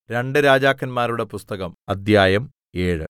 രണ്ട് രാജാക്കന്മാരുടെ പുസ്തകം അദ്ധ്യായം ഏഴ്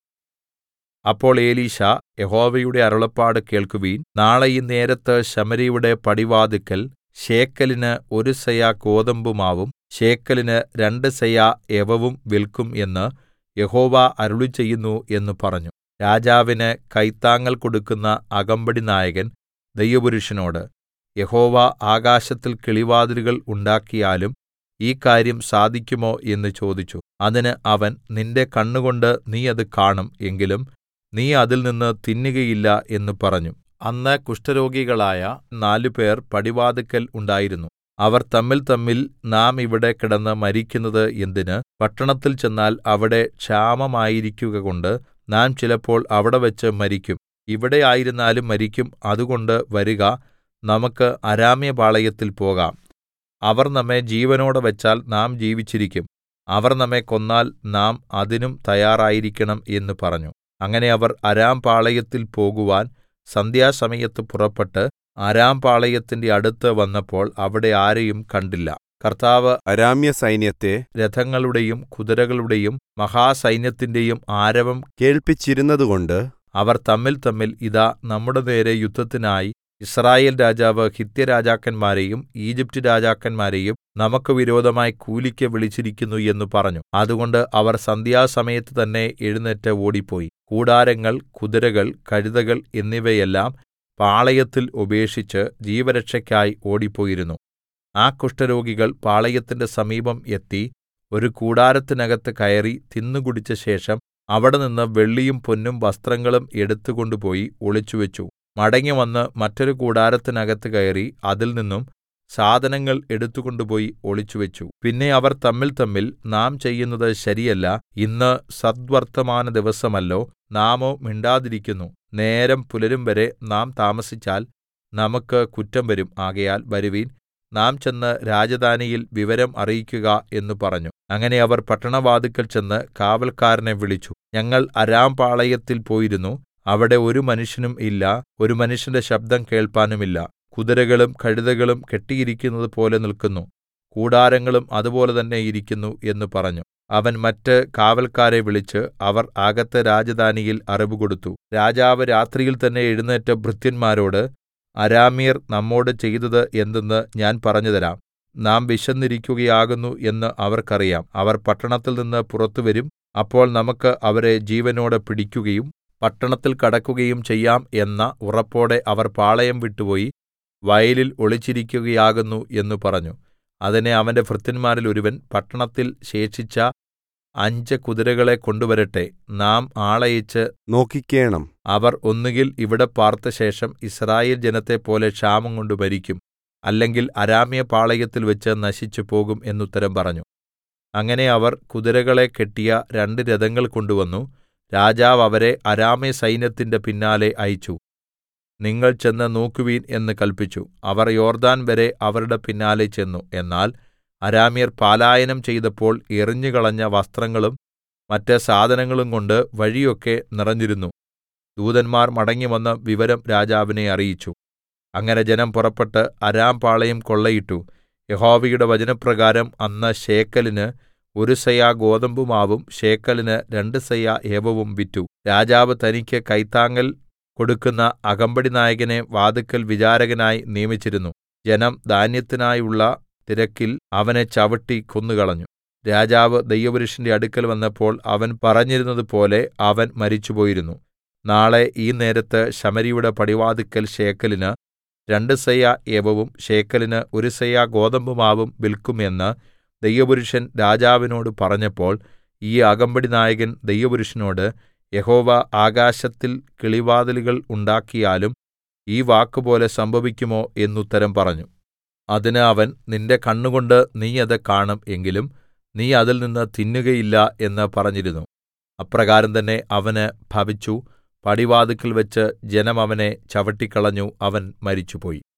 അപ്പോൾ എലീശാ യഹോവയുടെ അരുളപ്പാട് കേൾക്കുവിൻ നാളെ ഈ നേരത്ത് ശമര്യയുടെ പടിവാതില്ക്കൽ ശേക്കെലിന് ഒരു സെയാ ഗോതമ്പുമാവും ശേക്കെലിന് രണ്ട് സെയാ യവവും വിൽക്കും എന്ന് യഹോവ അരുളിച്ചെയ്യുന്നു എന്ന് പറഞ്ഞു രാജാവിന് കൈത്താങ്ങൽ കൊടുക്കുന്ന അകമ്പടിനായകൻ ദൈവപുരുഷനോട് യഹോവ ആകാശത്തിൽ കിളിവാതിലുകൾ ഉണ്ടാക്കിയാലും ഈ കാര്യം സാധിക്കുമോ എന്ന് ചോദിച്ചു അതിന് അവൻ നിന്റെ കണ്ണുകൊണ്ട് നീ അത് കാണും എങ്കിലും നീ അതിൽനിന്ന് തിന്നുകയില്ല എന്ന് പറഞ്ഞു അന്ന് കുഷ്ഠരോഗികളായ നാലുപേർ പടിവാതില്ക്കൽ ഉണ്ടായിരുന്നു അവർ തമ്മിൽതമ്മിൽ നാം ഇവിടെ കിടന്ന് മരിക്കുന്നത് എന്തിന് പട്ടണത്തിൽ ചെന്നാൽ അവിടെ ക്ഷാമമായിരിക്കുകകൊണ്ട് നാം ചിലപ്പോൾ അവിടെവെച്ച് മരിക്കും ഇവിടെ ആയിരുന്നാലും മരിക്കും അതുകൊണ്ട് വരുക നമുക്ക് അരാമ്യപാളയത്തിൽ പോകാം അവർ നമ്മെ ജീവനോടെ വെച്ചാൽ നാം ജീവിച്ചിരിക്കും അവർ നമ്മെ കൊന്നാൽ നാം അതിനും തയ്യാറായിരിക്കണം എന്ന് പറഞ്ഞു അങ്ങനെ അവർ അരാം പാളയത്തിൽ പോകുവാൻ സന്ധ്യാസമയത്ത് പുറപ്പെട്ട് അരാം പാളയത്തിന്റെ അടുത്ത് വന്നപ്പോൾ അവിടെ ആരെയും കണ്ടില്ല കർത്താവ് അരാമ്യസൈന്യത്തെ രഥങ്ങളുടെയും കുതിരകളുടെയും മഹാസൈന്യത്തിന്റെയും ആരവം കേൾപ്പിച്ചിരുന്നതുകൊണ്ട് അവർ തമ്മിൽതമ്മിൽ ഇതാ നമ്മുടെ നേരെ യുദ്ധത്തിനായി യിസ്രായേൽ രാജാവ് ഹിത്യരാജാക്കന്മാരെയും ഈജിപ്റ്റ് രാജാക്കന്മാരെയും നമുക്ക് വിരോധമായി കൂലിക്ക് വിളിച്ചിരിക്കുന്നു എന്ന് പറഞ്ഞു അതുകൊണ്ട് അവർ സന്ധ്യാസമയത്ത് തന്നെ എഴുന്നേറ്റ് ഓടിപ്പോയി കൂടാരങ്ങൾ കുതിരകൾ കഴുതകൾ എന്നിവയെല്ലാം പാളയത്തിൽ ഉപേക്ഷിച്ച് ജീവരക്ഷയ്ക്കായി ഓടിപ്പോയിരുന്നു ആ കുഷ്ഠരോഗികൾ പാളയത്തിന്റെ സമീപം എത്തി ഒരു കൂടാരത്തിനകത്ത് കയറി തിന്നുകുടിച്ച ശേഷം അവിടെനിന്ന് വെള്ളിയും പൊന്നും വസ്ത്രങ്ങളും എടുത്തുകൊണ്ടുപോയി ഒളിച്ചുവെച്ചു മടങ്ങിവന്ന് മറ്റൊരു കൂടാരത്തിനകത്ത് കയറി അതിൽനിന്നും സാധനങ്ങൾ എടുത്തുകൊണ്ടുപോയി ഒളിച്ചുവെച്ചു പിന്നെ അവർ തമ്മിൽതമ്മിൽ നാം ചെയ്യുന്നത് ശരിയല്ല ഇന്ന് സദ്വർത്തമാന ദിവസമല്ലോ നാമോ മിണ്ടാതിരിക്കുന്നു നേരം പുലരുംവരെ നാം താമസിച്ചാൽ നമുക്ക് കുറ്റം വരും ആകയാൽ വരുവിൻ നാം ചെന്ന് രാജധാനിയിൽ വിവരം അറിയിക്കുക എന്ന് പറഞ്ഞു അങ്ങനെ അവർ പട്ടണവാതിൽക്കൽ ചെന്ന് കാവല്ക്കാരനെ വിളിച്ചു ഞങ്ങൾ അരാം പാളയത്തിൽ പോയിരുന്നു അവിടെ ഒരു മനുഷ്യനും ഇല്ല ഒരു മനുഷ്യന്റെ ശബ്ദം കേൾപ്പാനുമില്ല കുതിരകളും കഴുതകളും കെട്ടിയിരിക്കുന്നത് പോലെ നിൽക്കുന്നു കൂടാരങ്ങളും അതുപോലെ തന്നെ ഇരിക്കുന്നു എന്ന് പറഞ്ഞു അവൻ മറ്റ് കാവല്ക്കാരെ വിളിച്ച് അവർ അകത്ത് രാജധാനിയിൽ അറിവ് കൊടുത്തു രാജാവ് രാത്രിയിൽ തന്നെ എഴുന്നേറ്റ് ഭൃത്യന്മാരോട് അരാമ്യർ നമ്മോട് ചെയ്തത് എന്തെന്ന് ഞാൻ പറഞ്ഞുതരാം നാം വിശന്നിരിക്കുകയാകുന്നു എന്ന് അവർക്കറിയാം അവർ പട്ടണത്തിൽ നിന്ന് പുറത്തുവരും അപ്പോൾ നമുക്ക് അവരെ ജീവനോടെ പിടിക്കുകയും പട്ടണത്തിൽ കടക്കുകയും ചെയ്യാം എന്ന ഉറപ്പോടെ അവർ പാളയം വിട്ടുപോയി വയലിൽ ഒളിച്ചിരിക്കുകയാകുന്നു എന്ന് പറഞ്ഞു അതിന് അവന്റെ ഭൃത്യന്മാരിൽ ഒരുവൻ പട്ടണത്തിൽ ശേഷിച്ച അഞ്ച് കുതിരകളെ കൊണ്ടുവരട്ടെ നാം ആളയച്ച് നോക്കിക്കേണം അവർ ഒന്നുകിൽ ഇവിടെ പാർത്ത ശേഷം യിസ്രായേൽ ജനത്തെപ്പോലെ ക്ഷാമം കൊണ്ട് മരിക്കും അല്ലെങ്കിൽ അരാമ്യ പാളയത്തിൽ വെച്ച് നശിച്ചു പോകും എന്നുത്തരം പറഞ്ഞു അങ്ങനെ അവർ കുതിരകളെ കെട്ടിയ രണ്ട് രഥങ്ങൾ കൊണ്ടുവന്നു രാജാവ് അവരെ അരാമ്യ സൈന്യത്തിന്റെ പിന്നാലെ അയച്ചു നിങ്ങൾ ചെന്ന് നോക്കുവിൻ എന്ന് കല്പിച്ചു അവർ യോർദാൻ വരെ അവരുടെ പിന്നാലെ ചെന്നു എന്നാൽ അരാമ്യർ പലായനം ചെയ്തപ്പോൾ എറിഞ്ഞുകളഞ്ഞ വസ്ത്രങ്ങളും മറ്റ് സാധനങ്ങളും കൊണ്ട് വഴിയൊക്കെ നിറഞ്ഞിരുന്നു ദൂതന്മാർ മടങ്ങിവന്ന് വിവരം രാജാവിനെ അറിയിച്ചു അങ്ങനെ ജനം പുറപ്പെട്ട് അരാം പാളയം കൊള്ളയിട്ടു യഹോവയുടെ വചനപ്രകാരം അന്ന് ശേക്കലിന് ഒരു സെയാ ഗോതമ്പുമാവും ശേക്കലിന് രണ്ട് സെയാ യവവും വിറ്റു രാജാവ് തനിക്ക് കൈത്താങ്ങൽ കൊടുക്കുന്ന അകമ്പടിനായകനെ വാതിക്കൽ വിചാരകനായി നിയമിച്ചിരുന്നു ജനം ധാന്യത്തിനായുള്ള തിരക്കിൽ അവനെ ചവിട്ടി കൊന്നുകളഞ്ഞു രാജാവ് ദൈവപുരുഷന്റെ അടുക്കൽ വന്നപ്പോൾ അവൻ പറഞ്ഞിരുന്നതുപോലെ അവൻ മരിച്ചുപോയിരുന്നു നാളെ ഈ നേരത്ത് ശമര്യയുടെ പടിവാതിക്കൽ ശേക്കലിന് രണ്ട് സെയാ യവവും ശേക്കലിന് ഒരു സെയാ ഗോതമ്പുമാവും വിൽക്കും എന്ന് ദൈവപുരുഷൻ രാജാവിനോട് പറഞ്ഞപ്പോൾ ഈ അകമ്പടിനായകൻ ദൈവപുരുഷനോട് യഹോവ ആകാശത്തിൽ കിളിവാതിലുകൾ ഉണ്ടാക്കിയാലും ഈ വാക്കുപോലെ സംഭവിക്കുമോ എന്നുത്തരം പറഞ്ഞു അതിന് അവൻ നിന്റെ കണ്ണുകൊണ്ട് നീ അത് കാണും എങ്കിലും നീ അതിൽ നിന്ന് തിന്നുകയില്ല എന്ന് പറഞ്ഞിരുന്നു അപ്രകാരം തന്നെ അവന് ഭവിച്ചു പടിവാതിക്കൽ വെച്ച് ജനം അവനെ ചവിട്ടിക്കളഞ്ഞു അവൻ മരിച്ചുപോയി